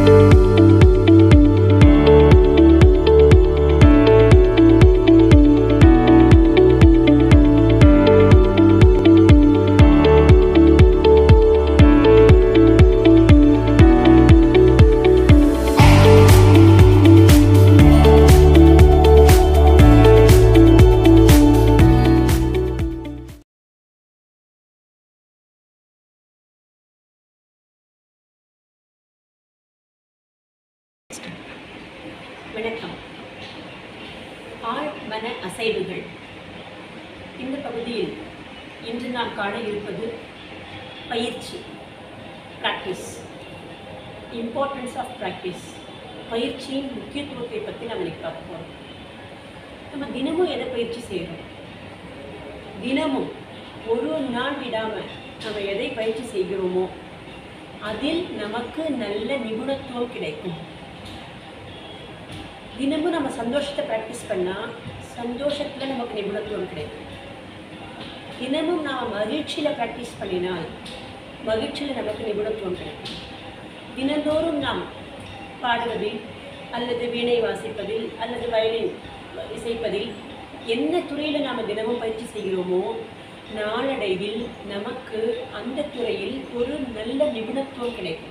வணக்கம் ஆழ் மன அசைவுகள் இந்த பகுதியில் இன்று நாம் காண இருப்பது பயிற்சி ப்ராக்டிஸ் இம்பார்ட்டன்ஸ் ஆஃப் ப்ராக்டிஸ் பயிற்சியின் முக்கியத்துவத்தை பற்றி நம்ம இன்னைக்கு பார்க்க போகிறோம் நம்ம தினமும் எதை பயிற்சி செய்கிறோம் தினமும் ஒரு நாள் விடாமல் நம்ம எதை பயிற்சி செய்கிறோமோ அதில் நமக்கு நல்ல நிபுணத்துவம் கிடைக்கும் தினமும் நம்ம சந்தோஷத்தை ப்ராக்டிஸ் பண்ணால் சந்தோஷத்தில் நமக்கு நிபுணத்துவம் கிடைக்கும் தினமும் நாம் மகிழ்ச்சியில் ப்ராக்டிஸ் பண்ணினால் மகிழ்ச்சியில் நமக்கு நிபுணத்துவம் கிடைக்கும் தினந்தோறும் நாம் பாடுவதில் அல்லது வீணை வாசிப்பதில் அல்லது வயலின் இசைப்பதில் என்ன துறையில் நாம் தினமும் பயிற்சி செய்கிறோமோ நாளடைவில் நமக்கு அந்த துறையில் ஒரு நல்ல நிபுணத்துவம் கிடைக்கும்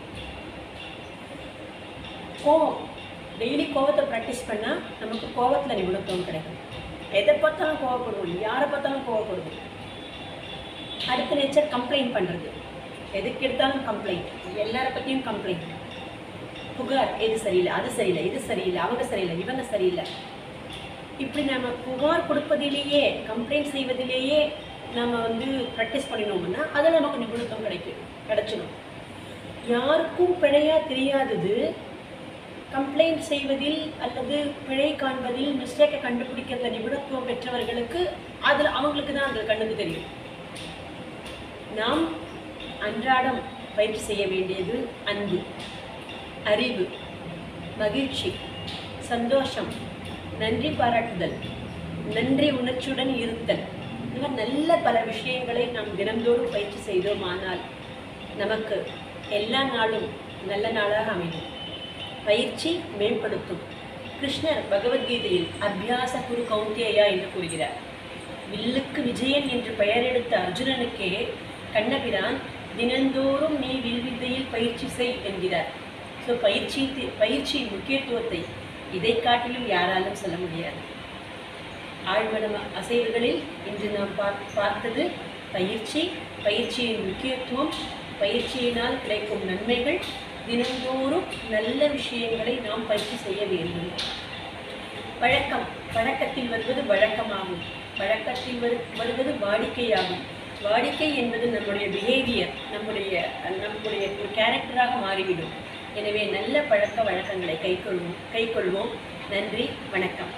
கோவம் டெய்லி கோவத்தை ப்ராக்டிஸ் பண்ணால் நமக்கு கோவத்தில் நிபுணத்துவம் கிடைக்கும் எதை பார்த்தாலும் கோவப்படுவோம் யாரை பார்த்தாலும் கோவப்படுவோம் அடுத்த நேச்சர் கம்ப்ளைண்ட் பண்ணுறது எதுக்கு எடுத்தாலும் கம்ப்ளைண்ட் எல்லாரை பற்றியும் கம்ப்ளைண்ட் புகார் எது சரியில்லை அது சரியில்லை இது சரியில்லை அவங்க சரியில்லை இவங்க சரியில்லை இப்படி நம்ம புகார் கொடுப்பதிலேயே கம்ப்ளைண்ட் செய்வதிலேயே நம்ம வந்து ப்ராக்டிஸ் பண்ணினோம்னா அதில் நமக்கு நிபுணத்துவம் கிடைக்கும் கிடைச்சிடும் யாருக்கும் பிழையாக தெரியாதது கம்ப்ளைண்ட் செய்வதில் அல்லது பிழை காண்பதில் மிஸ்டேக்கை கண்டுபிடிக்கிறத நிபுணத்துவம் பெற்றவர்களுக்கு அதில் அவங்களுக்கு தான் அந்த கண்ணுக்கு தெரியும் நாம் அன்றாடம் பயிற்சி செய்ய வேண்டியது அன்பு அறிவு மகிழ்ச்சி சந்தோஷம் நன்றி பாராட்டுதல் நன்றி உணர்ச்சியுடன் இருத்தல் இந்த மாதிரி நல்ல பல விஷயங்களை நாம் தினந்தோறும் பயிற்சி செய்தோமானால் நமக்கு எல்லா நாளும் நல்ல நாளாக அமையும் பயிற்சி மேம்படுத்தும் கிருஷ்ணர் பகவத்கீதையில் அபியாச குரு கௌந்தியா என்று கூறுகிறார் வில்லுக்கு விஜயன் என்று பெயரெடுத்த அர்ஜுனனுக்கே கண்ணபிரான் தினந்தோறும் நீ வில்வித்தையில் பயிற்சி செய் என்கிறார் ஸோ பயிற்சி பயிற்சியின் முக்கியத்துவத்தை இதை காட்டிலும் யாராலும் சொல்ல முடியாது ஆழ்மன அசைவுகளில் இன்று நாம் பார் பார்த்தது பயிற்சி பயிற்சியின் முக்கியத்துவம் பயிற்சியினால் கிடைக்கும் நன்மைகள் தினந்தோறும் நல்ல விஷயங்களை நாம் பயிற்சி செய்ய வேண்டும் வழக்கம் வழக்கத்தில் வருவது வழக்கமாகும் வழக்கத்தில் வரு வருவது வாடிக்கையாகும் வாடிக்கை என்பது நம்முடைய பிஹேவியர் நம்முடைய நம்முடைய ஒரு கேரக்டராக மாறிவிடும் எனவே நல்ல பழக்க வழக்கங்களை கைக்கொள்வோம் கைக்கொள்வோம் நன்றி வணக்கம்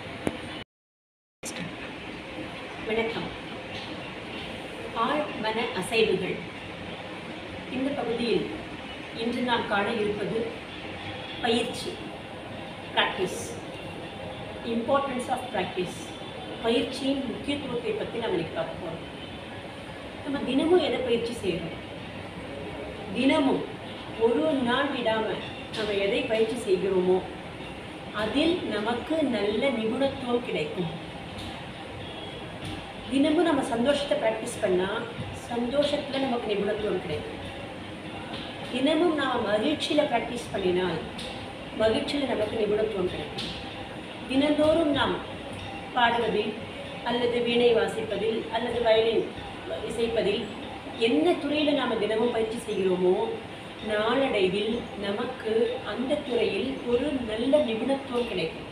வணக்கம் ஆழ் மன அசைவுகள் இந்த பகுதியில் இன்று நாம் காண இருப்பது பயிற்சி ப்ராக்டிஸ் இம்பார்ட்டன்ஸ் ஆஃப் ப்ராக்டிஸ் பயிற்சியின் முக்கியத்துவத்தை பற்றி நம்ம இன்னைக்கு பார்க்க போகிறோம் நம்ம தினமும் எதை பயிற்சி செய்கிறோம் தினமும் ஒரு நாள் விடாமல் நம்ம எதை பயிற்சி செய்கிறோமோ அதில் நமக்கு நல்ல நிபுணத்துவம் கிடைக்கும் தினமும் நம்ம சந்தோஷத்தை ப்ராக்டிஸ் பண்ணால் சந்தோஷத்தில் நமக்கு நிபுணத்துவம் கிடைக்கும் தினமும் நாம் மகிழ்ச்சியில் ப்ராக்டிஸ் பண்ணினால் மகிழ்ச்சியில் நமக்கு நிபுணத்துவம் கிடைக்கும் தினந்தோறும் நாம் பாடுவதில் அல்லது வீணை வாசிப்பதில் அல்லது வயலின் இசைப்பதில் என்ன துறையில் நாம் தினமும் பயிற்சி செய்கிறோமோ நாளடைவில் நமக்கு அந்த துறையில் ஒரு நல்ல நிபுணத்துவம் கிடைக்கும்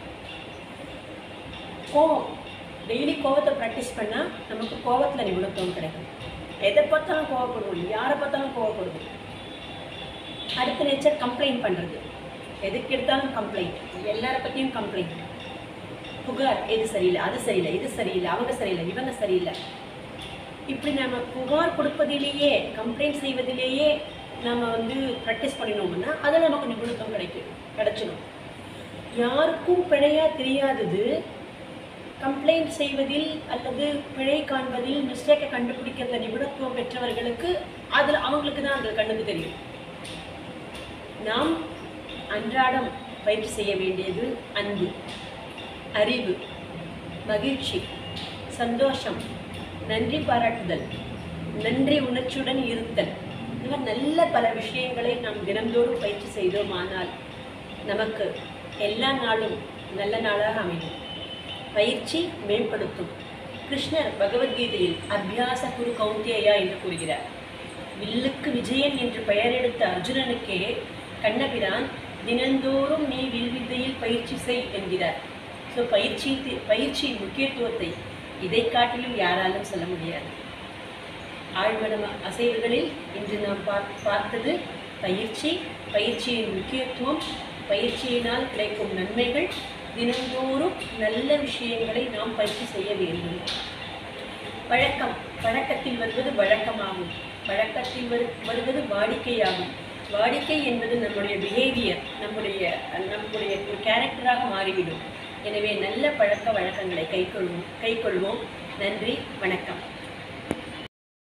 கோவம் டெய்லி கோவத்தை ப்ராக்டிஸ் பண்ணால் நமக்கு கோவத்தில் நிபுணத்துவம் கிடைக்கும் எதை பார்த்தாலும் கோவப்படுவோம் யாரை பார்த்தாலும் கோவப்படுவோம் அடுத்த நேச்சர் கம்ப்ளைண்ட் பண்ணுறது எதுக்கு எடுத்தாலும் கம்ப்ளைண்ட் எல்லாரை பற்றியும் கம்ப்ளைண்ட் புகார் எது சரியில்லை அது சரியில்லை இது சரியில்லை அவங்க சரியில்லை இவங்க சரியில்லை இப்படி நம்ம புகார் கொடுப்பதிலேயே கம்ப்ளைண்ட் செய்வதிலேயே நம்ம வந்து ப்ராக்டிஸ் பண்ணினோம்னா அதில் நமக்கு நிபுணத்துவம் கிடைக்கும் கிடைச்சிடும் யாருக்கும் பிழையாக தெரியாதது கம்ப்ளைண்ட் செய்வதில் அல்லது பிழை காண்பதில் மிஸ்டேக்கை கண்டுபிடிக்கிறத நிபுணத்துவம் பெற்றவர்களுக்கு அதில் அவங்களுக்கு தான் அந்த கண்ணுக்கு தெரியும் நாம் அன்றாடம் பயிற்சி செய்ய வேண்டியது அன்பு அறிவு மகிழ்ச்சி சந்தோஷம் நன்றி பாராட்டுதல் நன்றி உணர்ச்சியுடன் இருத்தல் இந்த மாதிரி நல்ல பல விஷயங்களை நாம் தினந்தோறும் பயிற்சி செய்தோமானால் நமக்கு எல்லா நாளும் நல்ல நாளாக அமையும் பயிற்சி மேம்படுத்தும் கிருஷ்ணர் பகவத்கீதையில் அபியாச குரு கௌந்தியா என்று கூறுகிறார் வில்லுக்கு விஜயன் என்று பெயரெடுத்த அர்ஜுனனுக்கே கண்ணபிரான் தினந்தோறும் நீ வில்வித்தையில் பயிற்சி செய் என்கிறார் ஸோ பயிற்சி பயிற்சியின் முக்கியத்துவத்தை இதை காட்டிலும் யாராலும் சொல்ல முடியாது ஆழ்மன அசைவுகளில் இன்று நாம் பார் பார்த்தது பயிற்சி பயிற்சியின் முக்கியத்துவம் பயிற்சியினால் கிடைக்கும் நன்மைகள் தினந்தோறும் நல்ல விஷயங்களை நாம் பயிற்சி செய்ய வேண்டும் பழக்கம் பழக்கத்தில் வருவது வழக்கமாகும் வழக்கத்தில் வரு வருவது வாடிக்கையாகும் வாடிக்கை என்பது நம்முடைய பிஹேவியர் நம்முடைய நம்முடைய ஒரு கேரக்டராக மாறிவிடும் எனவே நல்ல பழக்க வழக்கங்களை கைக்கொள்வோம் கைக்கொள்வோம் நன்றி வணக்கம்